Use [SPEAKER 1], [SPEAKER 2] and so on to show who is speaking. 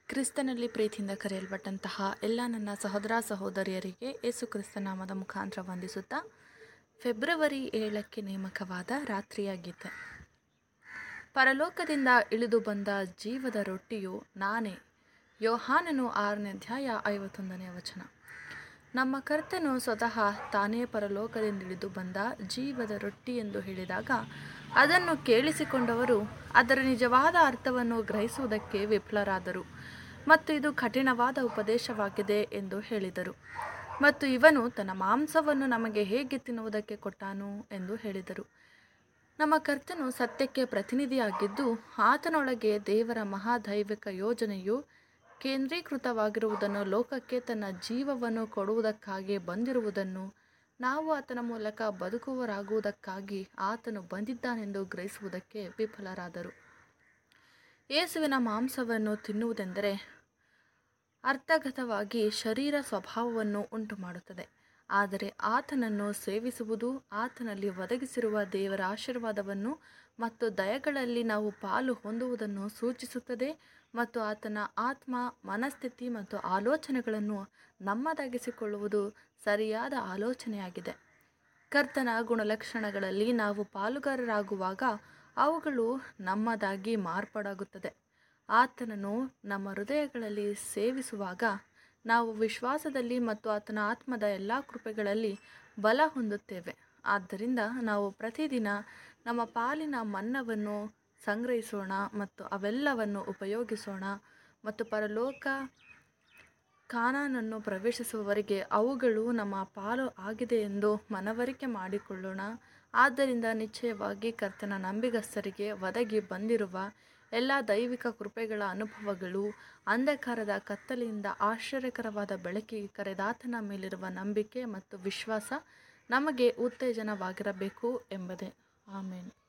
[SPEAKER 1] ಕ್ರಿಸ್ತನಲ್ಲಿ ಪ್ರೀತಿಯಿಂದ ಕರೆಯಲ್ಪಟ್ಟಂತಹ ಎಲ್ಲ ನನ್ನ ಸಹೋದರ ಸಹೋದರಿಯರಿಗೆ ಯೇಸು ಕ್ರಿಸ್ತ ನಾಮದ ಮುಖಾಂತರ ವಂದಿಸುತ್ತಾ ಫೆಬ್ರವರಿ ಏಳಕ್ಕೆ ನೇಮಕವಾದ ರಾತ್ರಿಯ ಗೀತೆ ಪರಲೋಕದಿಂದ ಇಳಿದು ಬಂದ ಜೀವದ ರೊಟ್ಟಿಯು ನಾನೇ ಯೋಹಾನನು ಆರನೇ ಅಧ್ಯಾಯ ಐವತ್ತೊಂದನೇ ವಚನ ನಮ್ಮ ಕರ್ತನು ಸ್ವತಃ ತಾನೇ ಪರಲೋಕದಿಂದ ಇಳಿದು ಬಂದ ಜೀವದ ರೊಟ್ಟಿ ಎಂದು ಹೇಳಿದಾಗ ಅದನ್ನು ಕೇಳಿಸಿಕೊಂಡವರು ಅದರ ನಿಜವಾದ ಅರ್ಥವನ್ನು ಗ್ರಹಿಸುವುದಕ್ಕೆ ವಿಫಲರಾದರು ಮತ್ತು ಇದು ಕಠಿಣವಾದ ಉಪದೇಶವಾಗಿದೆ ಎಂದು ಹೇಳಿದರು ಮತ್ತು ಇವನು ತನ್ನ ಮಾಂಸವನ್ನು ನಮಗೆ ಹೇಗೆ ತಿನ್ನುವುದಕ್ಕೆ ಕೊಟ್ಟಾನು ಎಂದು ಹೇಳಿದರು ನಮ್ಮ ಕರ್ತನು ಸತ್ಯಕ್ಕೆ ಪ್ರತಿನಿಧಿಯಾಗಿದ್ದು ಆತನೊಳಗೆ ದೇವರ ಮಹಾದೈವಿಕ ಯೋಜನೆಯು ಕೇಂದ್ರೀಕೃತವಾಗಿರುವುದನ್ನು ಲೋಕಕ್ಕೆ ತನ್ನ ಜೀವವನ್ನು ಕೊಡುವುದಕ್ಕಾಗಿ ಬಂದಿರುವುದನ್ನು ನಾವು ಆತನ ಮೂಲಕ ಬದುಕುವರಾಗುವುದಕ್ಕಾಗಿ ಆತನು ಬಂದಿದ್ದಾನೆಂದು ಗ್ರಹಿಸುವುದಕ್ಕೆ ವಿಫಲರಾದರು ಯೇಸುವಿನ ಮಾಂಸವನ್ನು ತಿನ್ನುವುದೆಂದರೆ ಅರ್ಥಗತವಾಗಿ ಶರೀರ ಸ್ವಭಾವವನ್ನು ಉಂಟು ಮಾಡುತ್ತದೆ ಆದರೆ ಆತನನ್ನು ಸೇವಿಸುವುದು ಆತನಲ್ಲಿ ಒದಗಿಸಿರುವ ದೇವರ ಆಶೀರ್ವಾದವನ್ನು ಮತ್ತು ದಯಗಳಲ್ಲಿ ನಾವು ಪಾಲು ಹೊಂದುವುದನ್ನು ಸೂಚಿಸುತ್ತದೆ ಮತ್ತು ಆತನ ಆತ್ಮ ಮನಸ್ಥಿತಿ ಮತ್ತು ಆಲೋಚನೆಗಳನ್ನು ನಮ್ಮದಾಗಿಸಿಕೊಳ್ಳುವುದು ಸರಿಯಾದ ಆಲೋಚನೆಯಾಗಿದೆ ಕರ್ತನ ಗುಣಲಕ್ಷಣಗಳಲ್ಲಿ ನಾವು ಪಾಲುಗಾರರಾಗುವಾಗ ಅವುಗಳು ನಮ್ಮದಾಗಿ ಮಾರ್ಪಾಡಾಗುತ್ತದೆ ಆತನನ್ನು ನಮ್ಮ ಹೃದಯಗಳಲ್ಲಿ ಸೇವಿಸುವಾಗ ನಾವು ವಿಶ್ವಾಸದಲ್ಲಿ ಮತ್ತು ಆತನ ಆತ್ಮದ ಎಲ್ಲ ಕೃಪೆಗಳಲ್ಲಿ ಬಲ ಹೊಂದುತ್ತೇವೆ ಆದ್ದರಿಂದ ನಾವು ಪ್ರತಿದಿನ ನಮ್ಮ ಪಾಲಿನ ಮನ್ನವನ್ನು ಸಂಗ್ರಹಿಸೋಣ ಮತ್ತು ಅವೆಲ್ಲವನ್ನು ಉಪಯೋಗಿಸೋಣ ಮತ್ತು ಪರಲೋಕ ಕಾನಾನನ್ನು ಪ್ರವೇಶಿಸುವವರೆಗೆ ಅವುಗಳು ನಮ್ಮ ಪಾಲು ಆಗಿದೆ ಎಂದು ಮನವರಿಕೆ ಮಾಡಿಕೊಳ್ಳೋಣ ಆದ್ದರಿಂದ ನಿಶ್ಚಯವಾಗಿ ಕರ್ತನ ನಂಬಿಗಸ್ತರಿಗೆ ಒದಗಿ ಬಂದಿರುವ ಎಲ್ಲ ದೈವಿಕ ಕೃಪೆಗಳ ಅನುಭವಗಳು ಅಂಧಕಾರದ ಕತ್ತಲೆಯಿಂದ ಆಶ್ಚರ್ಯಕರವಾದ ಬೆಳಕಿಗೆ ಕರೆದಾತನ ಮೇಲಿರುವ ನಂಬಿಕೆ ಮತ್ತು ವಿಶ್ವಾಸ ನಮಗೆ ಉತ್ತೇಜನವಾಗಿರಬೇಕು ಎಂಬುದೇ ಆಮೇಲೆ